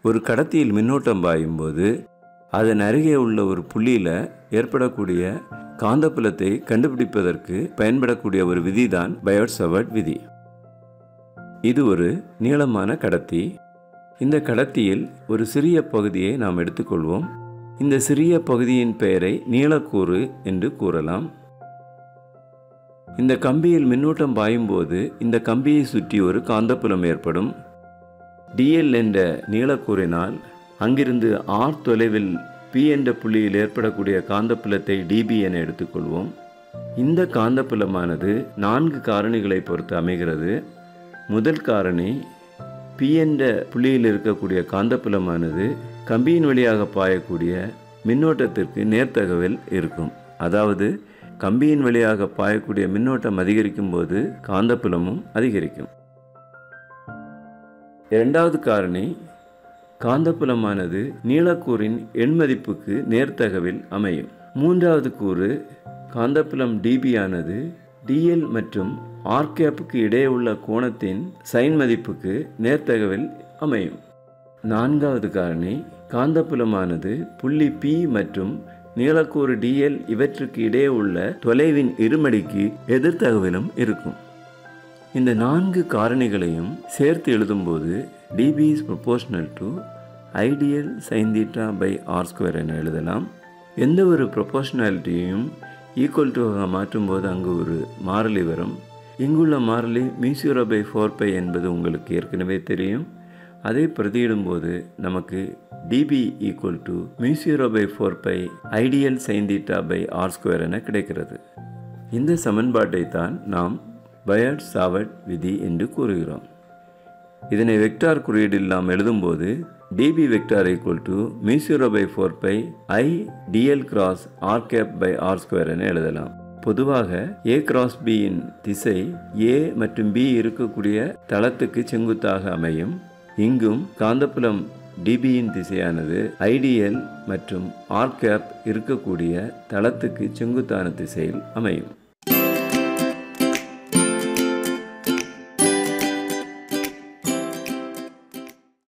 ஒரு கடத்தியில் மின்னோட்டம் பாயும்போது அதன் அருகே உள்ள ஒரு புள்ளியில் ஏற்படக்கூடிய காந்தப்புலத்தை கண்டுபிடிப்பதற்கு பயன்படக்கூடிய ஒரு விதி தான் பயோட் சவர்ட் விதி இது ஒரு நீளமான கடத்தி இந்த கடத்தியில் ஒரு சிறிய பகுதியை நாம் எடுத்துக்கொள்வோம் இந்த சிறிய பகுதியின் பெயரை நீளக்கூறு என்று கூறலாம் இந்த கம்பியில் மின்னூட்டம் பாயும்போது இந்த கம்பியை சுற்றி ஒரு காந்தப்புலம் ஏற்படும் டிஎல் என்ற நீளக்கூறினால் அங்கிருந்து ஆர் தொலைவில் பி என்ற புள்ளியில் ஏற்படக்கூடிய காந்தப்புலத்தை டிபி என எடுத்துக்கொள்வோம் இந்த காந்தப்புலமானது நான்கு காரணிகளை பொறுத்து அமைகிறது முதல் காரணி பி என்ற புள்ளியில் இருக்கக்கூடிய காந்தப்புலமானது கம்பியின் வழியாக பாயக்கூடிய மின்னோட்டத்திற்கு நேர்த்தகவில் இருக்கும் அதாவது கம்பியின் வழியாக பாயக்கூடிய மின்னோட்டம் அதிகரிக்கும் போது காந்தப்புலமும் அதிகரிக்கும் இரண்டாவது காரணி காந்தப்புலமானது நீளக்கூறின் எண்மதிப்புக்கு நேர்த்தகவில் அமையும் மூன்றாவது கூறு காந்தப்புலம் டிபி ஆனது டிஎல் மற்றும் ஆர்கேப்புக்கு இடையே உள்ள கோணத்தின் சைன் மதிப்புக்கு நேர்த்தகவில் அமையும் நான்காவது காரணி காந்தப்புலமானது புள்ளி பி மற்றும் நீளக்கூறு டிஎல் இவற்றுக்கு இடையே உள்ள தொலைவின் இருமடிக்கு எதிர்த்தகவிலும் இருக்கும் இந்த நான்கு காரணிகளையும் சேர்த்து எழுதும்போது dB is proportional to I dl sine theta by r square என எழுதலாம் எந்த ஒரு ப்ரொபோர்ஷனாலிட்டியையும் ஈக்குவல் டுவாக மாற்றும்போது அங்கு ஒரு மாறிலி வரும் இங்குள்ள மாறிலி மியூசியூரோ பை ஃபோர் பை என்பது உங்களுக்கு ஏற்கனவே தெரியும் அதை பிரதியிடும்போது நமக்கு dB equal to mu zero by four pi I dl sine theta by r square என கிடைக்கிறது இந்த சமன்பாட்டை தான் நாம் பயட் சாவட் விதி என்று கூறுகிறோம் இதனை வெக்டார் குறியீடில் நாம் எழுதும்போது dB vector equal to mu zero by four pi I dl cross r cap by r square என எழுதலாம் பொதுவாக ஏ கிராஸ் பியின் திசை ஏ மற்றும் பி இருக்கக்கூடிய தளத்துக்கு செங்குத்தாக அமையும் இங்கும் காந்தப்புலம் டிபியின் திசையானது ஐடிஎல் மற்றும் ஆர் கேப் இருக்கக்கூடிய தளத்துக்கு செங்குத்தான திசையில் அமையும்